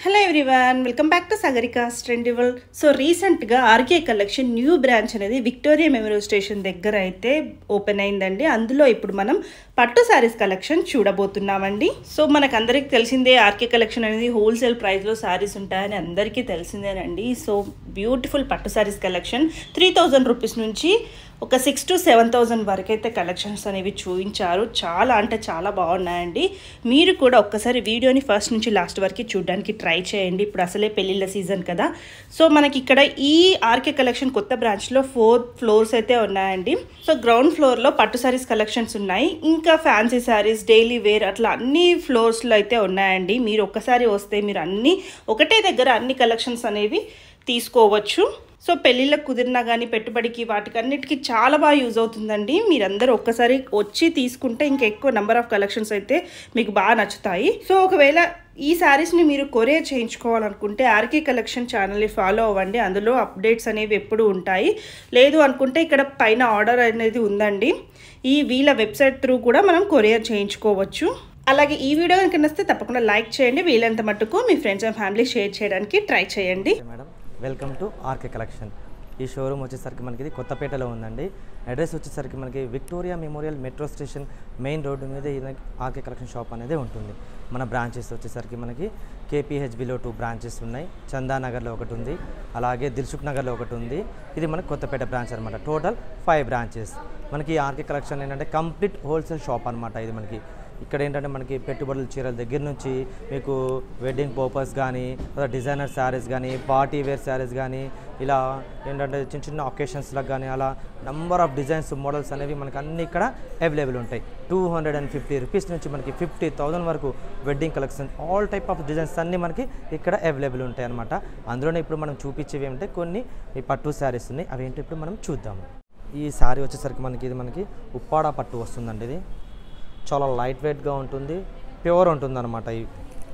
Hello everyone welcome back to Sagarika ట్రెండివల్ so రీసెంట్గా RK collection new branch అనేది Victoria Memorial station దగ్గర అయితే ఓపెన్ అయిందండి అందులో ఇప్పుడు మనం పట్టు శారీస్ కలెక్షన్ చూడబోతున్నామండి సో మనకు అందరికీ తెలిసిందే ఆర్కే కలెక్షన్ అనేది హోల్సేల్ ప్రైస్లో శారీస్ ఉంటాయని అందరికీ తెలిసిందేనండి సో బ్యూటిఫుల్ పట్టు saris collection three thousand rupees నుంచి ఒక సిక్స్ టు సెవెన్ థౌజండ్ వరకు అయితే కలెక్షన్స్ అనేవి చూపించారు చాలా అంటే చాలా బాగున్నాయండి మీరు కూడా ఒక్కసారి వీడియోని ఫస్ట్ నుంచి లాస్ట్ వరకు చూడడానికి ట్రై చేయండి ఇప్పుడు అసలే పెళ్ళిళ్ళ సీజన్ కదా సో మనకి ఇక్కడ ఈ ఆర్కే కలెక్షన్ కొత్త బ్రాంచ్లో ఫోర్ ఫ్లోర్స్ అయితే ఉన్నాయండి సో గ్రౌండ్ ఫ్లోర్లో పట్టు శారీస్ కలెక్షన్స్ ఉన్నాయి ఇంకా ఫ్యాన్సీ శారీస్ డైలీ వేర్ అట్లా అన్ని ఫ్లోర్స్లో అయితే ఉన్నాయండి మీరు ఒక్కసారి వస్తే మీరు అన్ని ఒకటే దగ్గర అన్ని కలెక్షన్స్ అనేవి తీసుకోవచ్చు సో పెళ్ళిళ్ళకు కుదిరినా కానీ పెట్టుబడికి వాటికన్నిటికీ చాలా బాగా యూజ్ అవుతుందండి మీరందరూ ఒక్కసారి వచ్చి తీసుకుంటే ఇంకా ఎక్కువ నెంబర్ ఆఫ్ కలెక్షన్స్ అయితే మీకు బాగా నచ్చుతాయి సో ఒకవేళ ఈ శారీస్ని మీరు కొరియర్ చేయించుకోవాలనుకుంటే ఆర్కే కలెక్షన్ ఛానల్ని ఫాలో అవ్వండి అందులో అప్డేట్స్ అనేవి ఎప్పుడు ఉంటాయి లేదు అనుకుంటే ఇక్కడ పైన ఆర్డర్ అనేది ఉందండి ఈ వీళ్ళ వెబ్సైట్ త్రూ కూడా మనం కొరియర్ చేయించుకోవచ్చు అలాగే ఈ వీడియో కనుక నచ్చితే తప్పకుండా లైక్ చేయండి వీలైనంత మట్టుకు మీ ఫ్రెండ్స్ అండ్ ఫ్యామిలీ షేర్ చేయడానికి ట్రై చేయండి okay madam welcome to RK collection ఈ షోరూమ్ వచ్చేసరికి మనకి ఇది కొత్తపేటలో ఉందండి అడ్రస్ వచ్చేసరికి మనకి Victoria Memorial metro station main road మీద ఇది ఆర్కే కలెక్షన్ షాప్ అనేది ఉంటుంది మన బ్రాంచెస్ వచ్చేసరికి మనకి కేపీహెచ్బిలో టూ బ్రాంచెస్ ఉన్నాయి చందానగర్లో ఒకటి ఉంది అలాగే దిల్సుఖ్ నగర్లో ఒకటి ఉంది ఇది మనకి కొత్తపేట బ్రాంచ్ అనమాట టోటల్ ఫైవ్ బ్రాంచెస్ మనకి ఆర్కే కలెక్షన్ ఏంటంటే కంప్లీట్ హోల్సేల్ షాప్ అనమాట ఇది మనకి ఇక్కడ ఏంటంటే మనకి పెట్టుబడుల చీరల దగ్గర నుంచి మీకు వెడ్డింగ్ పర్పస్ కానీ డిజైనర్ శారీస్ కానీ పార్టీ వేర్ శారీస్ కానీ ఇలా ఏంటంటే చిన్న చిన్న ఒకేషన్స్లకు కానీ అలా నెంబర్ ఆఫ్ డిజైన్స్ మోడల్స్ అనేవి మనకి అన్ని ఇక్కడ అవైలబుల్ ఉంటాయి two hundred and fifty rupees నుంచి మనకి ఫిఫ్టీ థౌసండ్ వరకు wedding collection all type of designs అన్నీ మనకి ఇక్కడ అవైలబుల్ ఉంటాయి అనమాట అందులోనే ఇప్పుడు మనం చూపించేవి ఏమంటే కొన్ని ఈ పట్టు శారీస్ ఉన్నాయి అవి ఏంటో ఇప్పుడు మనం చూద్దాము ఈ శారీ వచ్చేసరికి మనకి ఇది మనకి ఉప్పాడ పట్టు వస్తుందండి ఇది చాలా లైట్ వెయిట్గా ఉంటుంది ప్యూర్ ఉంటుంది అనమాట ఈ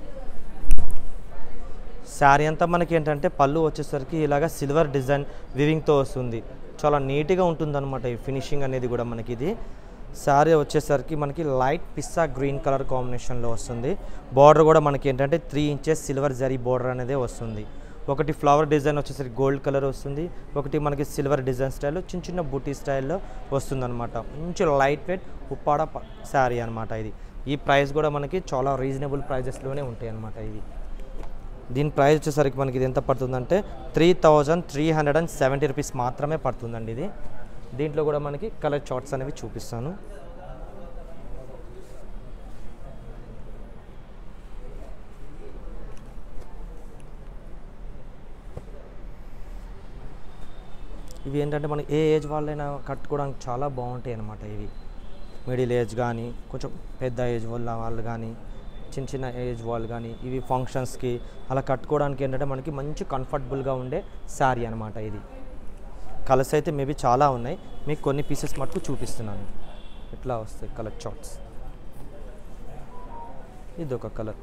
శారీ అంతా మనకి ఏంటంటే పళ్ళు వచ్చేసరికి ఇలాగ సిల్వర్ డిజైన్ వివింగ్తో వస్తుంది చాలా నీట్గా ఉంటుంది అనమాట ఈ ఫినిషింగ్ అనేది కూడా మనకి ఇది శారీ వచ్చేసరికి మనకి లైట్ పిస్సా గ్రీన్ కలర్ కాంబినేషన్లో వస్తుంది బార్డర్ కూడా మనకి ఏంటంటే three inches silver zari border అనేది వస్తుంది ఒకటి ఫ్లవర్ డిజైన్ వచ్చేసరికి గోల్డ్ కలర్ వస్తుంది ఒకటి మనకి సిల్వర్ డిజైన్ స్టైల్లో చిన్న చిన్న బూటీ స్టైల్లో వస్తుంది అనమాట మంచి లైట్ వెయిట్ ఉప్పాడ శారీ అనమాట ఇది ఈ ప్రైస్ కూడా మనకి చాలా రీజనబుల్ ప్రైజెస్లోనే ఉంటాయి అనమాట ఇది దీని ప్రైస్ వచ్చేసరికి మనకి ఇది ఎంత పడుతుందంటే three thousand three hundred and seventy rupees మాత్రమే పడుతుందండి ఇది దీంట్లో కూడా మనకి కలర్ చార్ట్స్ అనేవి చూపిస్తాను ఇవి ఏంటంటే మనకి ఏ ఏజ్ వాళ్ళైనా కట్టుకోవడానికి చాలా బాగుంటాయి అన్నమాట ఇవి మిడిల్ ఏజ్ కానీ కొంచెం పెద్ద ఏజ్ వాళ్ళ వాళ్ళు కానీ చిన్న చిన్న ఏజ్ వాళ్ళు కానీ ఇవి ఫంక్షన్స్కి అలా కట్టుకోవడానికి ఏంటంటే మనకి మంచి కంఫర్టబుల్గా ఉండే శారీ అనమాట ఇది కలర్స్ అయితే మేబీ చాలా ఉన్నాయి మీకు కొన్ని పీసెస్ మటుకు చూపిస్తున్నాను ఇట్లా వస్తాయి కలర్ చార్ట్స్ ఇది ఒక కలర్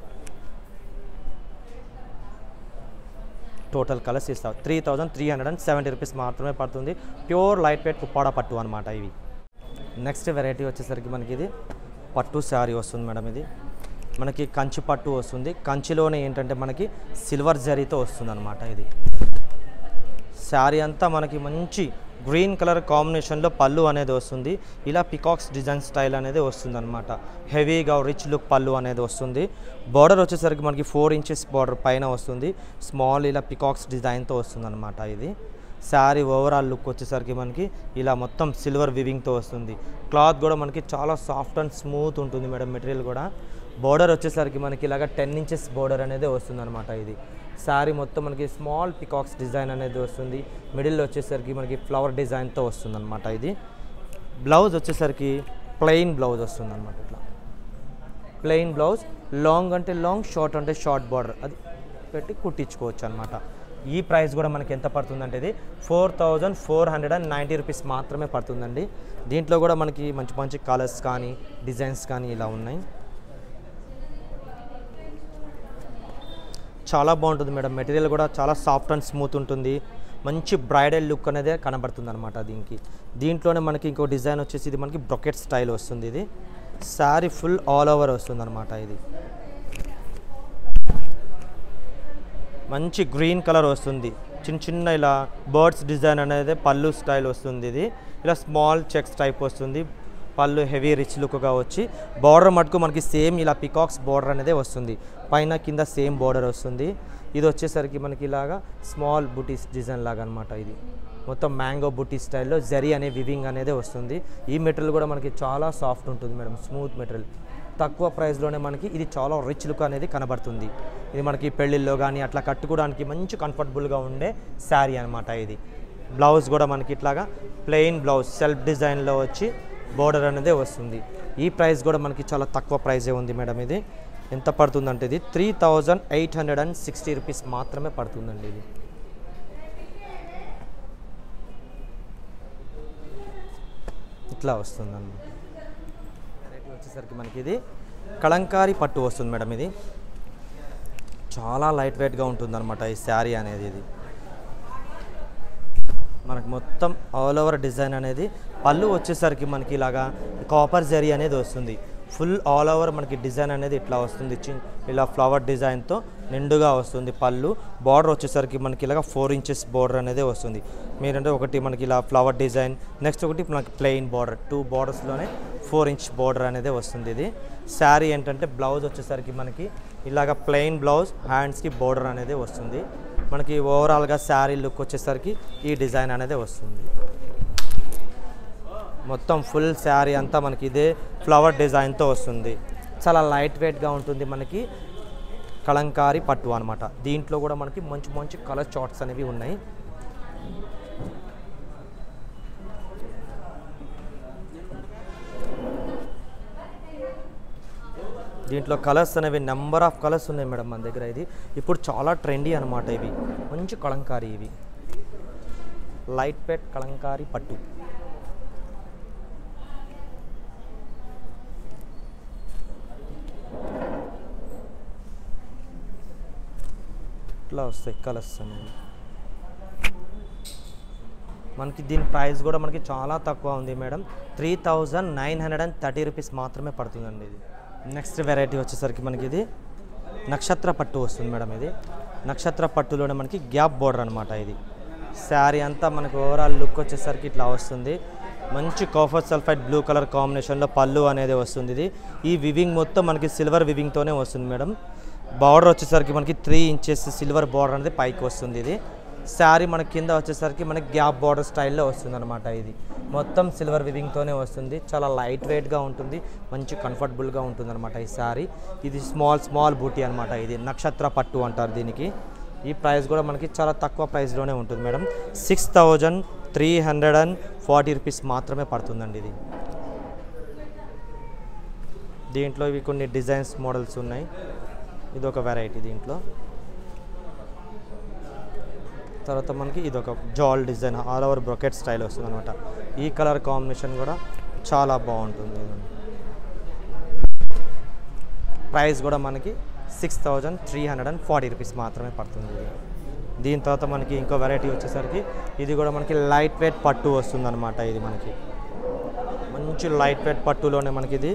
టోటల్ కలర్స్ ఇస్తావు three thousand three hundred and seventy rupees మాత్రమే పడుతుంది ప్యూర్ లైట్ వెయిట్ ఉప్పాడ పట్టు అనమాట ఇవి నెక్స్ట్ వెరైటీ వచ్చేసరికి మనకి ఇది పట్టు శారీ వస్తుంది మేడం ఇది మనకి కంచి పట్టు వస్తుంది కంచిలోనే ఏంటంటే మనకి సిల్వర్ జరీతో వస్తుంది అనమాట ఇది శారీ అంతా మనకి మంచి గ్రీన్ కలర్ కాంబినేషన్లో పళ్ళు అనేది వస్తుంది ఇలా పికాక్స్ డిజైన్ స్టైల్ అనేది వస్తుంది అనమాట హెవీగా రిచ్ లుక్ పళ్ళు అనేది వస్తుంది బార్డర్ వచ్చేసరికి మనకి ఫోర్ ఇంచెస్ బార్డర్ పైన వస్తుంది స్మాల్ ఇలా పికాక్స్ డిజైన్తో వస్తుంది అనమాట ఇది శారీ ఓవరాల్ లుక్ వచ్చేసరికి మనకి ఇలా మొత్తం సిల్వర్ వివింగ్తో వస్తుంది క్లాత్ కూడా మనకి చాలా సాఫ్ట్ అండ్ స్మూత్ ఉంటుంది మేడం మెటీరియల్ కూడా బార్డర్ వచ్చేసరికి మనకి ఇలాగ టెన్ ఇంచెస్ బార్డర్ అనేది వస్తుంది అనమాట ఇది శారీ మొత్తం మనకి స్మాల్ పికాక్స్ డిజైన్ అనేది వస్తుంది మిడిల్లో వచ్చేసరికి మనకి ఫ్లవర్ డిజైన్తో వస్తుంది అనమాట ఇది బ్లౌజ్ వచ్చేసరికి ప్లెయిన్ బ్లౌజ్ వస్తుంది అనమాట ఇట్లా ప్లెయిన్ బ్లౌజ్ లాంగ్ అంటే లాంగ్ షార్ట్ అంటే షార్ట్ బార్డర్ అది పెట్టి కుట్టించుకోవచ్చు అనమాట ఈ ప్రైస్ కూడా మనకి ఎంత పడుతుందంటే ఇది four thousand four hundred and ninety rupees మాత్రమే పడుతుందండి దీంట్లో కూడా మనకి మంచి మంచి కలర్స్ కానీ డిజైన్స్ కానీ ఇలా ఉన్నాయి చాలా బాగుంటుంది మేడం మెటీరియల్ కూడా చాలా సాఫ్ట్ అండ్ స్మూత్ ఉంటుంది మంచి బ్రైడల్ లుక్ అనేది కనబడుతుంది అనమాట దీనికి దీంట్లోనే మనకి ఇంకో డిజైన్ వచ్చేసి ఇది మనకి బ్రొకెట్ స్టైల్ వస్తుంది ఇది శారీ ఫుల్ ఆల్ ఓవర్ వస్తుంది అనమాట ఇది మంచి గ్రీన్ కలర్ వస్తుంది చిన్న చిన్న ఇలా బర్డ్స్ డిజైన్ అనేది పళ్ళు స్టైల్ వస్తుంది ఇది ఇలా స్మాల్ చెక్స్ టైప్ వస్తుంది పళ్ళు హెవీ రిచ్ లుక్గా వచ్చి బార్డర్ మటుకు మనకి సేమ్ ఇలా పికాక్స్ బార్డర్ అనేది వస్తుంది పైన కింద సేమ్ బార్డర్ వస్తుంది ఇది వచ్చేసరికి మనకి ఇలాగా స్మాల్ బుటీస్ డిజైన్ లాగా అనమాట ఇది మొత్తం మ్యాంగో బుటీ స్టైల్లో జరీ అనే వివింగ్ అనేది వస్తుంది ఈ మెటీరియల్ కూడా మనకి చాలా సాఫ్ట్ ఉంటుంది మేడం స్మూత్ మెటీరియల్ తక్కువ ప్రైస్లోనే మనకి ఇది చాలా రిచ్ లుక్ అనేది కనబడుతుంది ఇది మనకి పెళ్ళిళ్ళలో కానీ అట్లా కట్టుకోవడానికి మంచి కంఫర్టబుల్గా ఉండే శారీ అనమాట ఇది బ్లౌజ్ కూడా మనకి ఇట్లాగా ప్లెయిన్ బ్లౌజ్ సెల్ఫ్ డిజైన్లో వచ్చి బోర్డర్ అనేది వస్తుంది ఈ ప్రైస్ కూడా మనకి చాలా తక్కువ ప్రైజే ఉంది మేడం ఇది ఎంత పడుతుందంటే ఇది three thousand eight hundred and sixty rupees మాత్రమే పడుతుందండి ఇది ఇట్లా వస్తుంది అన్నమాట వెరైటీ వచ్చేసరికి మనకి ఇది కలంకారీ పట్టు వస్తుంది మేడం ఇది చాలా లైట్ వెయిట్గా ఉంటుంది అనమాట ఈ శారీ అనేది ఇది మనకు మొత్తం ఆల్ ఓవర్ డిజైన్ అనేది పళ్ళు వచ్చేసరికి మనకి ఇలాగా కాపర్ జరీ అనేది వస్తుంది ఫుల్ ఆల్ ఓవర్ మనకి డిజైన్ అనేది ఇట్లా వస్తుంది చి- ఇలా ఫ్లవర్ డిజైన్తో నిండుగా వస్తుంది పళ్ళు బార్డర్ వచ్చేసరికి మనకి ఇలాగ ఫోర్ ఇంచెస్ బార్డర్ అనేది వస్తుంది మీరంటే ఒకటి మనకి ఇలా ఫ్లవర్ డిజైన్ నెక్స్ట్ ఒకటి మనకి ప్లెయిన్ బార్డర్ టూ బార్డర్స్లోనే ఫోర్ ఇంచ్ బార్డర్ అనేది వస్తుంది ఇది శారీ ఏంటంటే బ్లౌజ్ వచ్చేసరికి మనకి ఇలాగ ప్లెయిన్ బ్లౌజ్ హ్యాండ్స్కి బార్డర్ అనేది వస్తుంది మనకి ఓవరాల్గా శారీ లుక్ వచ్చేసరికి ఈ డిజైన్ అనేది వస్తుంది మొత్తం ఫుల్ శారీ అంతా మనకి ఇదే ఫ్లవర్ డిజైన్తో వస్తుంది చాలా లైట్ వెయిట్గా ఉంటుంది మనకి కలంకారీ పట్టు అనమాట దీంట్లో కూడా మనకి మంచి మంచి కలర్ చార్ట్స్ అనేవి ఉన్నాయి దీంట్లో కలర్స్ అనేవి నెంబర్ ఆఫ్ కలర్స్ ఉన్నాయి మేడం మన దగ్గర ఇది ఇప్పుడు చాలా ట్రెండీ అనమాట ఇవి మంచి కలంకారీ ఇవి లైట్ వెయిట్ కలంకారీ పట్టు ఇట్లా వస్తాయి కలర్స్ అనేవి మనకి దీని ప్రైస్ కూడా మనకి చాలా తక్కువ ఉంది madam three thousand nine hundred and thirty rupees మాత్రమే పడుతుందండి ఇది నెక్స్ట్ వెరైటీ వచ్చేసరికి మనకి ఇది నక్షత్ర పట్టు వస్తుంది మేడం ఇది నక్షత్ర పట్టులోనే మనకి గ్యాప్ బోర్డర్ అనమాట ఇది శారీ అంతా మనకు ఓవరాల్ లుక్ వచ్చేసరికి ఇట్లా వస్తుంది మంచి కాఫర్ సల్ఫైడ్ బ్లూ కలర్ కాంబినేషన్లో పళ్ళు అనేది వస్తుంది ఇది ఈ వివింగ్ మొత్తం మనకి సిల్వర్ వివింగ్తోనే వస్తుంది మేడం బార్డర్ వచ్చేసరికి మనకి త్రీ ఇంచెస్ సిల్వర్ బార్డర్ అనేది పైకి వస్తుంది ఇది శారీ మన కింద వచ్చేసరికి మనకి గ్యాప్ బార్డర్ స్టైల్లో వస్తుంది అనమాట ఇది మొత్తం సిల్వర్ వివింగ్తోనే వస్తుంది చాలా లైట్ వెయిట్గా ఉంటుంది మంచి కంఫర్టబుల్గా ఉంటుంది అనమాట ఈ శారీ ఇది స్మాల్ స్మాల్ బూటీ అనమాట ఇది నక్షత్ర పట్టు అంటారు దీనికి ఈ ప్రైస్ కూడా మనకి చాలా తక్కువ ప్రైస్లోనే ఉంటుంది madam six thousand three hundred and forty rupees మాత్రమే పడుతుందండి ఇది దీంట్లో ఇవి కొన్ని డిజైన్స్ మోడల్స్ ఉన్నాయి ఇది ఒక వెరైటీ దీంట్లో తర్వాత మనకి ఇది ఒక జాల్ design all over brocade style వస్తుంది అనమాట ఈ కలర్ కాంబినేషన్ కూడా చాలా బాగుంటుంది ఇది. ప్రైస్ కూడా మనకి six thousand three hundred and forty rupees మాత్రమే పడుతుంది ఇది. దీని తర్వాత మనకి ఇంకో వెరైటీ వచ్చేసరికి ఇది కూడా మనకి లైట్ వెయిట్ పట్టు వస్తుంది అనమాట ఇది మనకి మంచి లైట్ వెయిట్ పట్టులోనే మనకి ఇది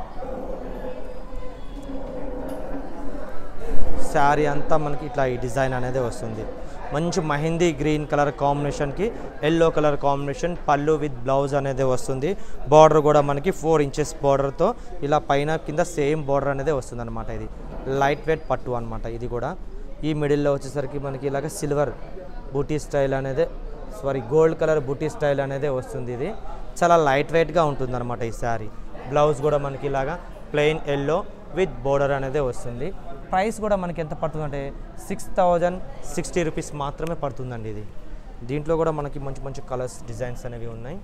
శారీ అంతా మనకి ఇట్లా ఈ డిజైన్ అనేది వస్తుంది మంచి మహిందీ గ్రీన్ కలర్ కాంబినేషన్కి ఎల్లో కలర్ కాంబినేషన్ పళ్ళు విత్ బ్లౌజ్ అనేది వస్తుంది బార్డర్ కూడా మనకి ఫోర్ ఇంచెస్ బార్డర్తో ఇలా పైన కింద సేమ్ బార్డర్ అనేది వస్తుంది అనమాట ఇది లైట్ వెయిట్ పట్టు అనమాట ఇది కూడా ఈ మిడిల్లో వచ్చేసరికి మనకి ఇలాగ సిల్వర్ బూటీ స్టైల్ అనేది సారీ గోల్డ్ కలర్ బూటీ స్టైల్ అనేది వస్తుంది ఇది చాలా లైట్ వెయిట్గా ఉంటుంది అనమాట ఈ శారీ బ్లౌజ్ కూడా మనకి ఇలాగా ప్లెయిన్ ఎల్లో విత్ బోర్డర్ అనేది వస్తుంది ప్రైస్ కూడా మనకి ఎంత పడుతుందంటే సిక్స్ థౌజండ్ సిక్స్టీ రూపీస్ మాత్రమే పడుతుందండి ఇది దీంట్లో కూడా మనకి మంచి మంచి కలర్స్ డిజైన్స్ అనేవి ఉన్నాయి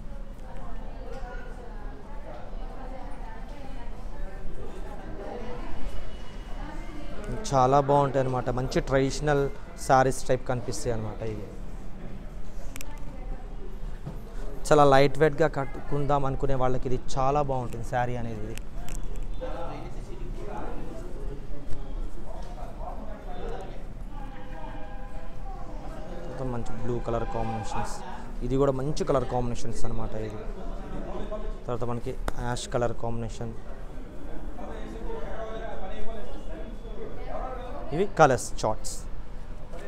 చాలా బాగుంటాయి అనమాట మంచి ట్రెడిషనల్ శారీస్ టైప్ కనిపిస్తాయి అనమాట ఇవి చాలా లైట్ వెయిట్గా కట్టుకుందాం అనుకునే వాళ్ళకి ఇది చాలా బాగుంటుంది శారీ అనేది ఇది తర్వాత మంచి బ్లూ కలర్ కాంబినేషన్స్ ఇది కూడా మంచి కలర్ కాంబినేషన్స్ అనమాట ఇది తర్వాత మనకి యాష్ కలర్ కాంబినేషన్ ఇవి కలర్స్ చార్ట్స్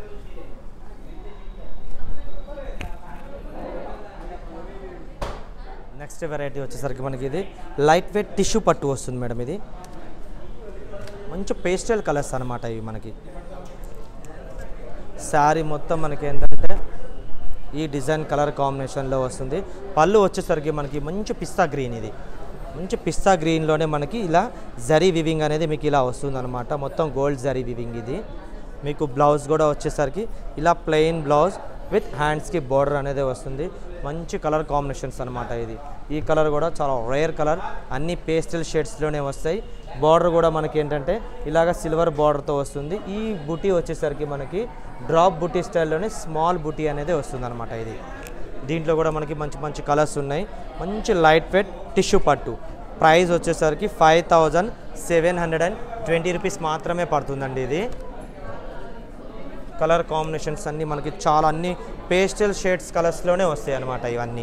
నెక్స్ట్ వెరైటీ వచ్చేసరికి మనకి ఇది లైట్ వెయిట్ టిష్యూ పట్టు వస్తుంది మేడం ఇది మంచి పేస్టల్ కలర్స్ అనమాట ఇవి మనకి శారీ మొత్తం మనకి ఏంటంటే ఈ డిజైన్ కలర్ కాంబినేషన్లో వస్తుంది పళ్ళు వచ్చేసరికి మనకి మంచి పిస్తా గ్రీన్ ఇది మంచి పిస్తా గ్రీన్లోనే మనకి ఇలా జరీ వివింగ్ అనేది మీకు ఇలా వస్తుంది అనమాట మొత్తం గోల్డ్ జరీ వివింగ్ ఇది మీకు బ్లౌజ్ కూడా వచ్చేసరికి ఇలా ప్లెయిన్ బ్లౌజ్ విత్ హ్యాండ్స్కి బోర్డర్ అనేది వస్తుంది మంచి కలర్ కాంబినేషన్స్ అనమాట ఇది ఈ కలర్ కూడా చాలా రేర్ కలర్ అన్ని పేస్టల్ షేడ్స్లోనే వస్తాయి బార్డర్ కూడా మనకి ఏంటంటే ఇలాగ సిల్వర్ బార్డర్తో వస్తుంది ఈ బుటీ వచ్చేసరికి మనకి డ్రాప్ బుటీ స్టైల్లోనే స్మాల్ బుటీ అనేది వస్తుంది అనమాట ఇది దీంట్లో కూడా మనకి మంచి మంచి కలర్స్ ఉన్నాయి మంచి లైట్ వెయిట్ టిష్యూ పట్టు ప్రైస్ వచ్చేసరికి five thousand seven hundred and twenty rupees మాత్రమే పడుతుందండి ఇది కలర్ కాంబినేషన్స్ అన్నీ మనకి చాలా అన్ని పేస్టల్ షేడ్స్ కలర్స్లోనే వస్తాయి అన్నమాట ఇవన్నీ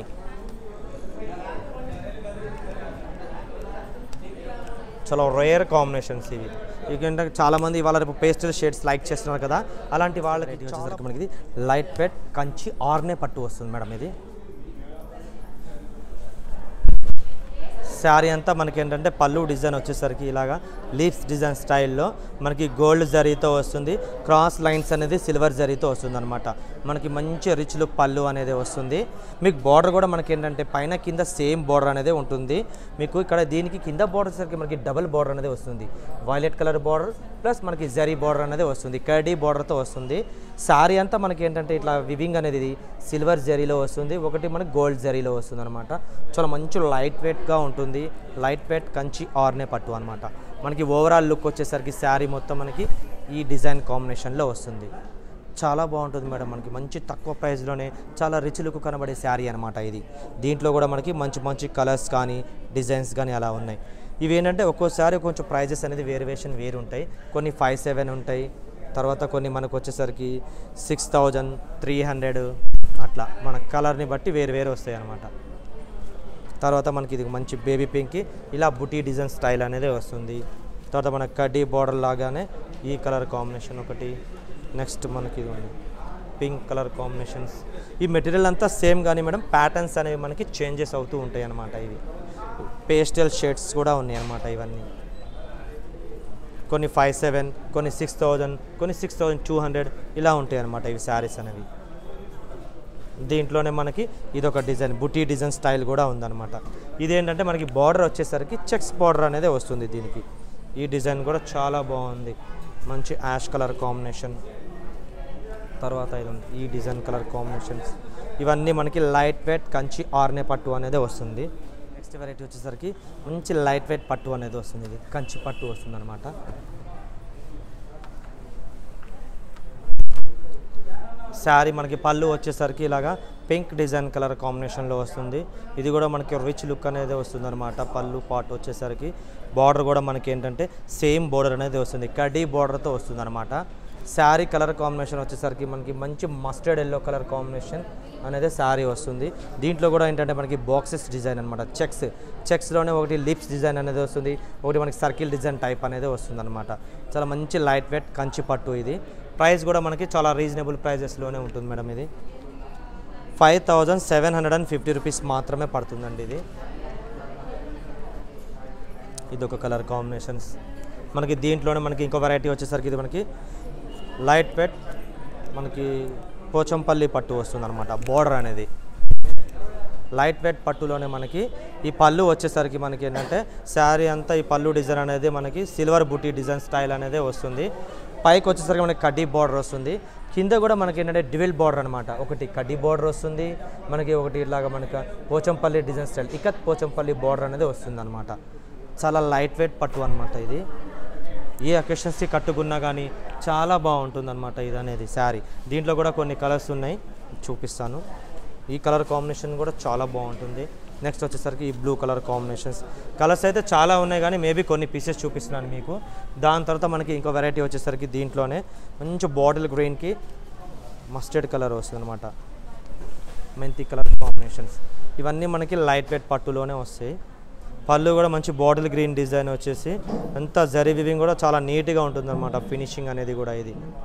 చాలా రేర్ కాంబినేషన్స్ ఇవి ఎందుకంటే చాలా మంది ఇవాళ రేపు పేస్టల్ షేడ్స్ లైక్ చేస్తున్నారు కదా అలాంటి వాళ్ళకి వచ్చేసరికి మనకి ఇది లైట్ వెట్ కంచి ఆర్నే పట్టు వస్తుంది మేడం ఇది శారీ అంతా మనకి ఏంటంటే పళ్ళు డిజైన్ వచ్చేసరికి ఇలాగా లీఫ్స్ డిజైన్ స్టైల్లో మనకి గోల్డ్ జరీతో వస్తుంది క్రాస్ లైన్స్ అనేది సిల్వర్ జరీతో వస్తుంది అనమాట మనకి మంచి రిచ్ లుక్ పళ్ళు అనేది వస్తుంది మీకు బార్డర్ కూడా మనకి ఏంటంటే పైన కింద సేమ్ బార్డర్ అనేది ఉంటుంది మీకు ఇక్కడ దీనికి కింద బార్డర్ సరికి మనకి డబుల్ బార్డర్ అనేది వస్తుంది వైలెట్ కలర్ బార్డర్ ప్లస్ మనకి జరీ బార్డర్ అనేది వస్తుంది కర్డీ బార్డర్తో వస్తుంది శారీ అంతా మనకి ఏంటంటే ఇట్లా వివింగ్ అనేది ఇది సిల్వర్ జరీలో వస్తుంది ఒకటి మనకి గోల్డ్ జరీలో వస్తుంది అనమాట చాలా మంచి లైట్ వెయిట్గా ఉంటుంది లైట్ వెయిట్ కంచి ఆర్నే పట్టు అనమాట మనకి ఓవరాల్ లుక్ వచ్చేసరికి శారీ మొత్తం మనకి ఈ డిజైన్ కాంబినేషన్లో వస్తుంది చాలా బాగుంటుంది మేడం మనకి మంచి తక్కువ ప్రైస్లోనే చాలా రిచ్ లుక్ కనబడే శారీ అనమాట ఇది దీంట్లో కూడా మనకి మంచి మంచి కలర్స్ కానీ డిజైన్స్ కానీ అలా ఉన్నాయి ఇవి ఏంటంటే ఒక్కోసారి కొంచెం ప్రైజెస్ అనేది వేరియేషన్ వేరు ఉంటాయి కొన్ని ఫైవ్ సెవెన్ ఉంటాయి తర్వాత కొన్ని మనకు వచ్చేసరికి సిక్స్ థౌజండ్ త్రీ హండ్రెడ్ అట్లా మన కలర్ని బట్టి వేరు వేరు వస్తాయి అన్నమాట తర్వాత మనకి ఇది మంచి బేబీ పింక్కి ఇలా బుటీ డిజైన్ స్టైల్ అనేది వస్తుంది తర్వాత మన కడ్డీ బార్డర్ లాగానే ఈ కలర్ కాంబినేషన్ ఒకటి నెక్స్ట్ మనకి ఇది ఉంది పింక్ కలర్ కాంబినేషన్స్ ఈ మెటీరియల్ అంతా సేమ్ కానీ మేడం ప్యాటర్న్స్ అనేవి మనకి చేంజెస్ అవుతూ ఉంటాయి అన్నమాట ఇవి పేస్టల్ షేడ్స్ కూడా ఉన్నాయి అన్నమాట ఇవన్నీ కొన్ని ఫైవ్ సెవెన్ కొన్ని సిక్స్ థౌజండ్ కొన్ని సిక్స్ థౌజండ్ టూ హండ్రెడ్ ఇలా ఉంటాయి అన్నమాట ఇవి శారీస్ అనేవి దీంట్లోనే మనకి ఇది ఒక డిజైన్ బుటీ డిజైన్ స్టైల్ కూడా ఉందన్నమాట ఇదేంటంటే మనకి బార్డర్ వచ్చేసరికి చెక్స్ బార్డర్ అనేది వస్తుంది దీనికి ఈ డిజైన్ కూడా చాలా బాగుంది మంచి యాష్ కలర్ కాంబినేషన్ తర్వాత ఇది ఉంది ఈ డిజైన్ కలర్ కాంబినేషన్స్ ఇవన్నీ మనకి లైట్ వెయిట్ కంచి ఆర్నే పట్టు అనేది వస్తుంది నెక్స్ట్ వెరైటీ వచ్చేసరికి మంచి లైట్ వెయిట్ పట్టు అనేది వస్తుంది ఇది కంచి పట్టు వస్తుంది అనమాట శారీ మనకి పళ్ళు వచ్చేసరికి ఇలాగా పింక్ డిజైన్ కలర్ కాంబినేషన్లో వస్తుంది ఇది కూడా మనకి రిచ్ లుక్ అనేది వస్తుంది అనమాట పళ్ళు పాట్ వచ్చేసరికి బార్డర్ కూడా మనకి ఏంటంటే సేమ్ బార్డర్ అనేది వస్తుంది కడీ బార్డర్తో వస్తుంది అనమాట శారీ కలర్ కాంబినేషన్ వచ్చేసరికి మనకి మంచి మస్టర్డ్ ఎల్లో కలర్ కాంబినేషన్ అనేది శారీ వస్తుంది దీంట్లో కూడా ఏంటంటే మనకి బాక్సెస్ డిజైన్ అనమాట చెక్స్ చెక్స్లోనే ఒకటి లిప్స్ డిజైన్ అనేది వస్తుంది ఒకటి మనకి సర్కిల్ డిజైన్ టైప్ అనేది వస్తుంది అనమాట చాలా మంచి లైట్ వెయిట్ కంచి పట్టు ఇది ప్రైస్ కూడా మనకి చాలా రీజనబుల్ ప్రైజెస్లోనే ఉంటుంది మేడం ఇది five thousand seven hundred and fifty rupees మాత్రమే పడుతుందండి ఇది ఇది ఒక కలర్ కాంబినేషన్స్ మనకి దీంట్లోనే మనకి ఇంకో వెరైటీ వచ్చేసరికి ఇది మనకి లైట్ వెట్ మనకి పోచంపల్లి పట్టు వస్తుంది అనమాట బోర్డర్ అనేది లైట్ వెయిట్ పట్టులోనే మనకి ఈ పళ్ళు వచ్చేసరికి మనకి ఏంటంటే శారీ అంతా ఈ పళ్ళు డిజైన్ అనేది మనకి సిల్వర్ బుటీ డిజైన్ స్టైల్ అనేది వస్తుంది పైకి వచ్చేసరికి మనకి కడ్డీ బార్డర్ వస్తుంది కింద కూడా మనకి ఏంటంటే డివిల్ బార్డర్ అనమాట ఒకటి కడ్డీ బార్డర్ వస్తుంది మనకి ఒకటి ఇలాగా మనకి Pochampally design style ikat Pochampally border అనేది వస్తుంది అనమాట చాలా లైట్ వెయిట్ పట్టు అనమాట ఇది ఏ అకేషన్స్కి కట్టుకున్నా కానీ చాలా బాగుంటుంది అనమాట ఇది అనేది శారీ దీంట్లో కూడా కొన్ని కలర్స్ ఉన్నాయి చూపిస్తాను ఈ కలర్ కాంబినేషన్ కూడా చాలా బాగుంటుంది నెక్స్ట్ వచ్చేసరికి ఈ బ్లూ కలర్ కాంబినేషన్స్ కలర్స్ అయితే చాలా ఉన్నాయి కానీ మేబీ కొన్ని పీసెస్ చూపిస్తున్నాను మీకు దాని తర్వాత మనకి ఇంకో వెరైటీ వచ్చేసరికి దీంట్లోనే మంచి బాటిల్ గ్రీన్కి మస్టర్డ్ కలర్ వస్తుంది అనమాట మెంతి కలర్ కాంబినేషన్స్ ఇవన్నీ మనకి లైట్ వెయిట్ పట్టులోనే వస్తాయి పళ్ళు కూడా మంచి బాటిల్ గ్రీన్ డిజైన్ వచ్చేసి అంతా జరీ వివింగ్ కూడా చాలా నీట్గా ఉంటుంది అనమాట ఫినిషింగ్ అనేది కూడా ఇది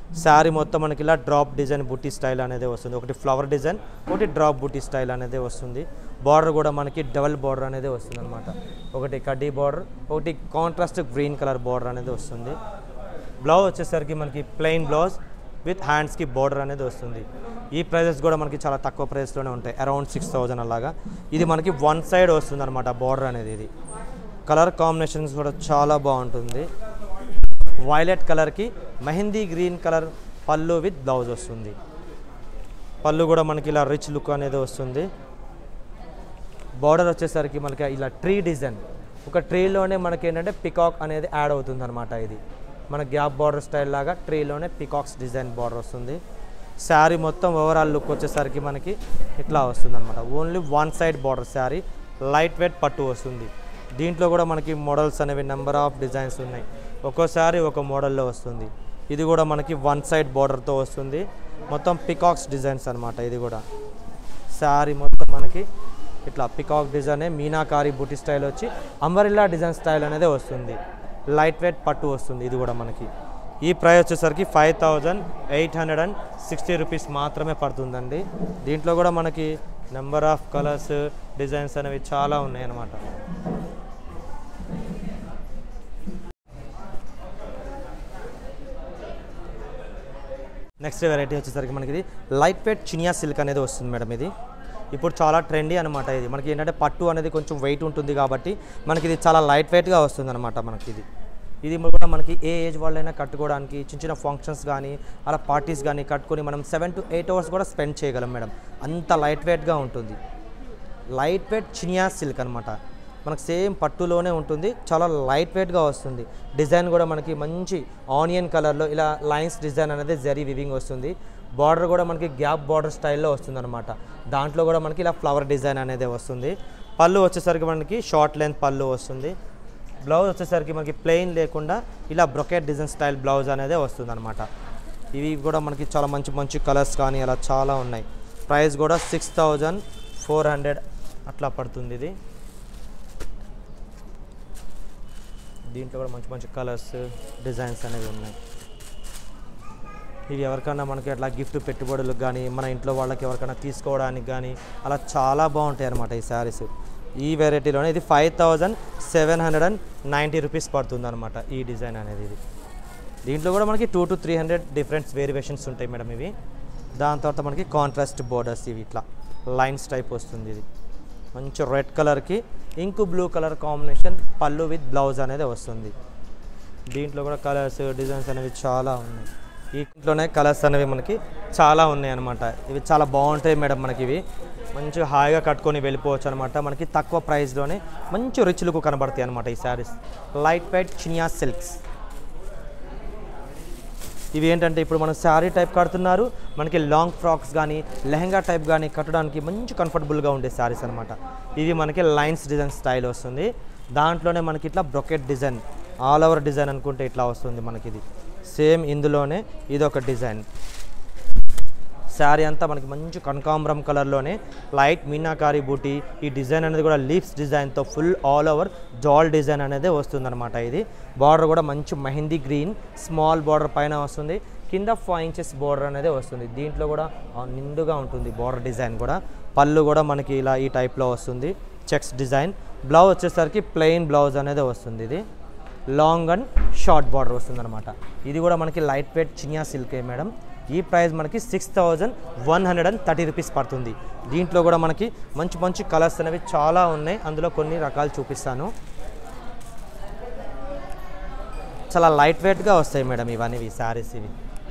శారీ మొత్తం మనకి ఇలా డ్రాప్ డిజైన్ బుట్టి స్టైల్ అనేది వస్తుంది ఒకటి ఫ్లవర్ డిజైన్ ఒకటి డ్రాప్ బుట్టి స్టైల్ అనేది వస్తుంది బార్డర్ కూడా మనకి డబల్ బార్డర్ అనేది వస్తుంది అనమాట ఒకటి కడ్డీ బార్డర్ ఒకటి కాంట్రాస్ట్ గ్రీన్ కలర్ బార్డర్ అనేది వస్తుంది బ్లౌజ్ వచ్చేసరికి మనకి ప్లెయిన్ బ్లౌజ్ విత్ హ్యాండ్స్కి బార్డర్ అనేది వస్తుంది ఈ ప్రైజెస్ కూడా మనకి చాలా తక్కువ ప్రైస్లోనే ఉంటాయి అరౌండ్ సిక్స్ థౌజండ్ అలాగా ఇది మనకి వన్ సైడ్ వస్తుంది అనమాట బార్డర్ అనేది ఇది కలర్ కాంబినేషన్స్ కూడా చాలా బాగుంటుంది వైలెట్ కలర్కి మెహందీ గ్రీన్ కలర్ పళ్ళు విత్ బ్లౌజ్ వస్తుంది పళ్ళు కూడా మనకి ఇలా రిచ్ లుక్ అనేది వస్తుంది బార్డర్ వచ్చేసరికి మనకి ఇలా ట్రీ డిజైన్ ఒక ట్రీలోనే మనకి ఏంటంటే పికాక్ అనేది యాడ్ అవుతుంది అనమాట ఇది మన గ్యాప్ బార్డర్ స్టైల్ లాగా ట్రీలోనే పికాక్స్ డిజైన్ బార్డర్ వస్తుంది శారీ మొత్తం ఓవరాల్ లుక్ వచ్చేసరికి మనకి ఇట్లా వస్తుంది అనమాట only one side border sari light weight పట్టు వస్తుంది దీంట్లో కూడా మనకి మోడల్స్ అనేవి నెంబర్ ఆఫ్ డిజైన్స్ ఉన్నాయి ఒక్కోసారి ఒక మోడల్లో వస్తుంది ఇది కూడా మనకి వన్ సైడ్ బార్డర్తో వస్తుంది మొత్తం పికాక్స్ డిజైన్స్ అనమాట ఇది కూడా శారీ మొత్తం మనకి ఇట్లా పికాక్ డిజైన్ మీనాకారి బుట్టి స్టైల్ వచ్చి అంబరిల్లా డిజైన్ స్టైల్ అనేది వస్తుంది లైట్ వెయిట్ పట్టు వస్తుంది ఇది కూడా మనకి ఈ ప్రైస్ వచ్చేసరికి five thousand eight hundred and sixty rupees మాత్రమే పడుతుందండి దీంట్లో కూడా మనకి నెంబర్ ఆఫ్ కలర్స్ డిజైన్స్ అనేవి చాలా ఉన్నాయి అన్నమాట నెక్స్ట్ వెరైటీ వచ్చేసరికి మనకి ఇది లైట్ వెయిట్ చినియా సిల్క్ అనేది వస్తుంది మేడం ఇది ఇప్పుడు చాలా ట్రెండీ అనమాట ఇది మనకి ఏంటంటే పట్టు అనేది కొంచెం వెయిట్ ఉంటుంది కాబట్టి మనకి ఇది చాలా లైట్ వెయిట్గా వస్తుంది అనమాట మనకి ఇది ఇది కూడా మనకి ఏ ఏజ్ వాళ్ళైనా కట్టుకోవడానికి చిన్న చిన్న ఫంక్షన్స్ కానీ అలా పార్టీస్ కానీ కట్టుకొని మనం సెవెన్ టు ఎయిట్ అవర్స్ కూడా స్పెండ్ చేయగలం మేడం అంత లైట్ వెయిట్గా ఉంటుంది లైట్ వెయిట్ చినియా సిల్క్ అనమాట మనకు సేమ్ పట్టులోనే ఉంటుంది చాలా లైట్ వెయిట్గా వస్తుంది డిజైన్ కూడా మనకి మంచి ఆనియన్ కలర్లో ఇలా లైన్స్ డిజైన్ అనేది జరీ వివింగ్ వస్తుంది బార్డర్ కూడా మనకి గ్యాప్ బార్డర్ స్టైల్లో వస్తుంది అనమాట దాంట్లో కూడా మనకి ఇలా ఫ్లవర్ డిజైన్ అనేది వస్తుంది పళ్ళు వచ్చేసరికి మనకి షార్ట్ లెంత్ పళ్ళు వస్తుంది బ్లౌజ్ వచ్చేసరికి మనకి ప్లెయిన్ లేకుండా ఇలా బ్రొకెట్ డిజైన్ స్టైల్ బ్లౌజ్ అనేది వస్తుంది అనమాట ఇవి కూడా మనకి చాలా మంచి మంచి కలర్స్ కానీ అలా చాలా ఉన్నాయి ప్రైస్ కూడా సిక్స్ థౌజండ్ ఫోర్ హండ్రెడ్ అట్లా పడుతుంది ఇది దీంట్లో కూడా మంచి మంచి కలర్స్ డిజైన్స్ అనేవి ఉన్నాయి ఇవి ఎవరికైనా మనకి అట్లా గిఫ్ట్ పెట్టుబడులకు కానీ మన ఇంట్లో వాళ్ళకి ఎవరికైనా తీసుకోవడానికి కానీ అలా చాలా బాగుంటాయి అన్నమాట ఈ శారీస్ ఈ వెరైటీలోనే ఇది five thousand seven hundred and ninety rupees పడుతుంది అనమాట ఈ డిజైన్ అనేది ఇది దీంట్లో కూడా మనకి two to three hundred different variations ఉంటాయి మేడం ఇవి దాని తర్వాత మనకి కాంట్రాస్ట్ బోర్డర్స్ ఇవి ఇట్లా లైన్స్ టైప్ వస్తుంది ఇది మంచి రెడ్ కలర్కి ఇంకు బ్లూ కలర్ కాంబినేషన్ పళ్ళు విత్ బ్లౌజ్ అనేది వస్తుంది దీంట్లో కూడా కలర్స్ డిజైన్స్ అనేవి చాలా ఉన్నాయి ఈ ఇంట్లోనే కలర్స్ అనేవి మనకి చాలా ఉన్నాయి అనమాట ఇవి చాలా బాగుంటాయి మేడం మనకి ఇవి మంచిగా హాయిగా కట్టుకొని వెళ్ళిపోవచ్చు అనమాట మనకి తక్కువ ప్రైస్లోనే మంచి రిచ్ లుక్ కనబడతాయి అనమాట ఈ శారీస్ లైట్ వెయిట్ చినియా సిల్క్స్ ఇవి ఏంటంటే ఇప్పుడు మనం శారీ టైప్ కడుతున్నారు మనకి లాంగ్ ఫ్రాక్స్ కానీ లెహంగా టైప్ కానీ కట్టడానికి మంచి కంఫర్టబుల్గా ఉండే శారీస్ అనమాట ఇవి మనకి లైన్స్ డిజైన్ స్టైల్ వస్తుంది దాంట్లోనే మనకి ఇట్లా brocade design all over design అనుకుంటే ఇట్లా వస్తుంది మనకి ఇది సేమ్ ఇందులోనే ఇది ఒక డిజైన్ శారీ అంతా మనకి మంచి కనకాంబరం కలర్లోనే లైట్ మీనాకారి బూటీ ఈ డిజైన్ అనేది కూడా లీవ్స్ డిజైన్తో ఫుల్ ఆల్ ఓవర్ జాల్ డిజైన్ అనేది వస్తుందన్నమాట ఇది బార్డర్ కూడా మంచి మెహందీ గ్రీన్ స్మాల్ బార్డర్ పైన వస్తుంది కింద ఫైవ్ ఇంచెస్ బార్డర్ అనేది వస్తుంది దీంట్లో కూడా ఆ, నిండుగా ఉంటుంది బార్డర్ డిజైన్ కూడా పళ్ళు కూడా మనకి ఇలా ఈ టైప్లో వస్తుంది చెక్స్ డిజైన్ బ్లౌజ్ వచ్చేసరికి ప్లెయిన్ బ్లౌజ్ అనేది వస్తుంది ఇది లాంగ్ అండ్ షార్ట్ బార్డర్ వస్తుంది అనమాట ఇది కూడా మనకి లైట్ వెయిట్ చినియా సిల్కే మేడం ఈ ప్రైస్ మనకి six thousand one hundred and thirty rupees పడుతుంది దీంట్లో కూడా మనకి మంచి మంచి కలర్స్ అనేవి చాలా ఉన్నాయి అందులో కొన్ని రకాలు చూపిస్తాను చాలా లైట్ వెయిట్గా వస్తాయి మేడం ఇవన్నీ ఈ శారీస్ ఇవి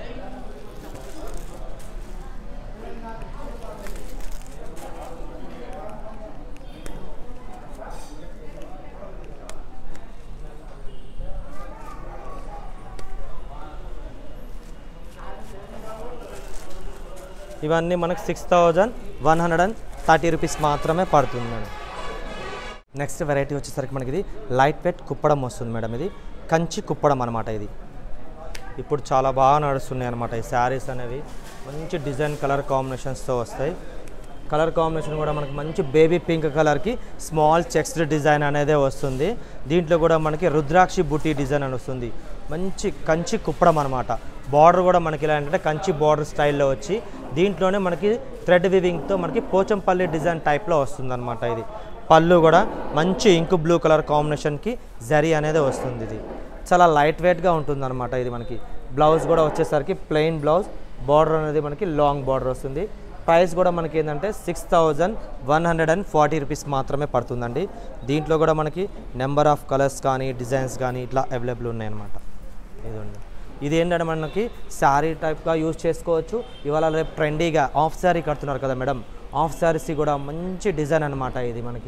ఇవన్నీ మనకు six thousand one hundred and thirty rupees మాత్రమే పడుతుంది మేడం నెక్స్ట్ వెరైటీ వచ్చేసరికి మనకి ఇది లైట్ వెయిట్ కుప్పడం వస్తుంది మేడం ఇది కంచి కుప్పడం అనమాట ఇది ఇప్పుడు చాలా బాగా నడుస్తున్నాయి అనమాట ఈ శారీస్ అనేవి మంచి డిజైన్ కలర్ కాంబినేషన్స్తో వస్తాయి కలర్ కాంబినేషన్ కూడా మనకి మంచి బేబీ పింక్ కలర్కి స్మాల్ చెక్స్డ్ డిజైన్ అనేది వస్తుంది దీంట్లో కూడా మనకి రుద్రాక్షి బుట్టి డిజైన్ అని వస్తుంది మంచి కంచి కుప్పడం అనమాట బార్డర్ కూడా మనకి ఇలా ఏంటంటే కంచి బార్డర్ స్టైల్లో వచ్చి దీంట్లోనే మనకి థ్రెడ్ వివింగ్తో మనకి పోచంపల్లి డిజైన్ టైప్లో వస్తుందన్నమాట ఇది పళ్ళు కూడా మంచి ఇంకు బ్లూ కలర్ కాంబినేషన్కి జరీ అనేది వస్తుంది ఇది చాలా లైట్ వెయిట్గా ఉంటుందన్నమాట ఇది మనకి బ్లౌజ్ కూడా వచ్చేసరికి ప్లెయిన్ బ్లౌజ్ బార్డర్ అనేది మనకి లాంగ్ బార్డర్ వస్తుంది ప్రైస్ కూడా మనకి ఏంటంటే six thousand one hundred and forty rupees మాత్రమే పడుతుందండి దీంట్లో కూడా మనకి నెంబర్ ఆఫ్ కలర్స్ కానీ డిజైన్స్ కానీ ఇట్లా అవైలబుల్ ఉన్నాయన్నమాట ఇదండి ఇది ఏంటంటే మనకి శారీ టైప్గా యూజ్ చేసుకోవచ్చు ఇవాళ రేపు ట్రెండీగా ఆఫ్ శారీ కడుతున్నారు కదా మేడం ఆఫ్ శారీస్ కూడా మంచి డిజైన్ అనమాట ఇది మనకి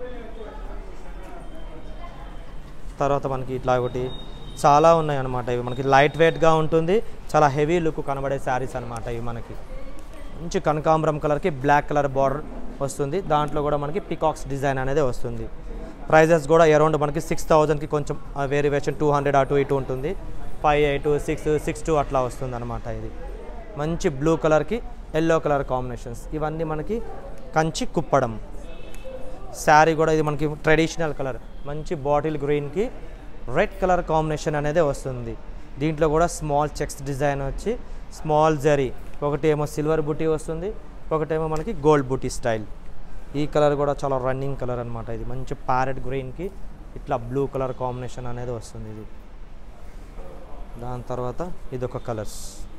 తర్వాత మనకి ఇట్లా ఒకటి చాలా ఉన్నాయి అనమాట ఇవి మనకి లైట్ వెయిట్గా ఉంటుంది చాలా హెవీ లుక్ కనబడే శారీస్ అనమాట ఇవి మనకి మంచి కనకాంబరం కలర్కి బ్లాక్ కలర్ బార్డర్ వస్తుంది దాంట్లో కూడా మనకి పికాక్స్ డిజైన్ అనేది వస్తుంది ప్రైజెస్ కూడా అరౌండ్ మనకి సిక్స్ థౌజండ్కి కొంచెం వేరియేషన్ టూ హండ్రెడ్ అటు ఇటు ఉంటుంది five eight six six two అట్లా వస్తుంది అనమాట ఇది మంచి బ్లూ కలర్కి ఎల్లో కలర్ కాంబినేషన్స్ ఇవన్నీ మనకి కంచి కుప్పడం శారీ కూడా ఇది మనకి ట్రెడిషనల్ కలర్ మంచి బాటిల్ గ్రీన్కి రెడ్ కలర్ కాంబినేషన్ అనేది వస్తుంది దీంట్లో కూడా స్మాల్ చెక్స్ డిజైన్ వచ్చి స్మాల్ జరీ ఒకటి ఏమో సిల్వర్ బుటీ వస్తుంది ఒకటేమో మనకి గోల్డ్ బుటీ స్టైల్ ఈ కలర్ కూడా చాలా రన్నింగ్ కలర్ అనమాట ఇది మంచి ప్యారెట్ గ్రీన్కి ఇట్లా బ్లూ కలర్ కాంబినేషన్ అనేది వస్తుంది ఇది దాని తర్వాత ఇదొక కలర్స్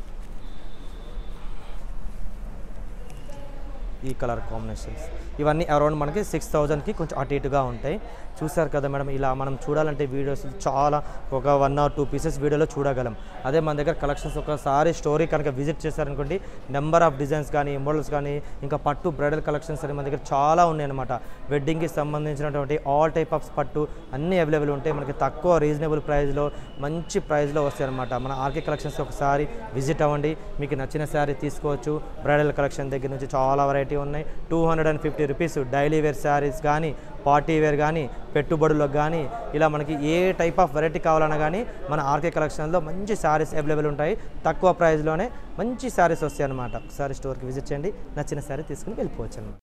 ఈ కలర్ కాంబినేషన్స్ ఇవన్నీ అరౌండ్ మనకి సిక్స్ థౌజండ్కి కొంచెం అటు ఇటుగా ఉంటాయి చూసారు కదా మేడం ఇలా మనం చూడాలంటే వీడియోస్ చాలా ఒక వన్ ఆర్ టూ పీసెస్ వీడియోలో చూడగలం అదే మన దగ్గర కలెక్షన్స్ ఒకసారి స్టోరీ కనుక విజిట్ చేశారనుకోండి నెంబర్ ఆఫ్ డిజైన్స్ కానీ మోడల్స్ కానీ ఇంకా పట్టు బ్రైడల్ కలెక్షన్స్ అని మన దగ్గర చాలా ఉన్నాయి అనమాట వెడ్డింగ్కి సంబంధించినటువంటి ఆల్ టైప్ ఆఫ్ పట్టు అన్నీ అవైలబుల్ ఉంటాయి మనకి తక్కువ రీజనబుల్ ప్రైస్లో మంచి ప్రైస్లో వస్తాయి అనమాట మన ఆర్కే కలెక్షన్స్ ఒకసారి విజిట్ అవ్వండి మీకు నచ్చిన శారీ తీసుకోవచ్చు బ్రైడల్ కలెక్షన్ దగ్గర నుంచి చాలా వెరైటీ ఉన్నాయి two hundred and fifty rupees daily wear saris కానీ పార్టీ వేర్ కానీ పెట్టుబడులకు కానీ ఇలా మనకి ఏ టైప్ ఆఫ్ వెరైటీ కావాలన్నా కానీ మన ఆర్కే కలెక్షన్లో మంచి శారీస్ అవైలబుల్ ఉంటాయి తక్కువ ప్రైస్లోనే మంచి శారీస్ వస్తాయి అనమాట ఒకసారి స్టోర్కి విజిట్ చేయండి నచ్చిన శారీ తీసుకుని వెళ్ళిపోవచ్చు అనమాట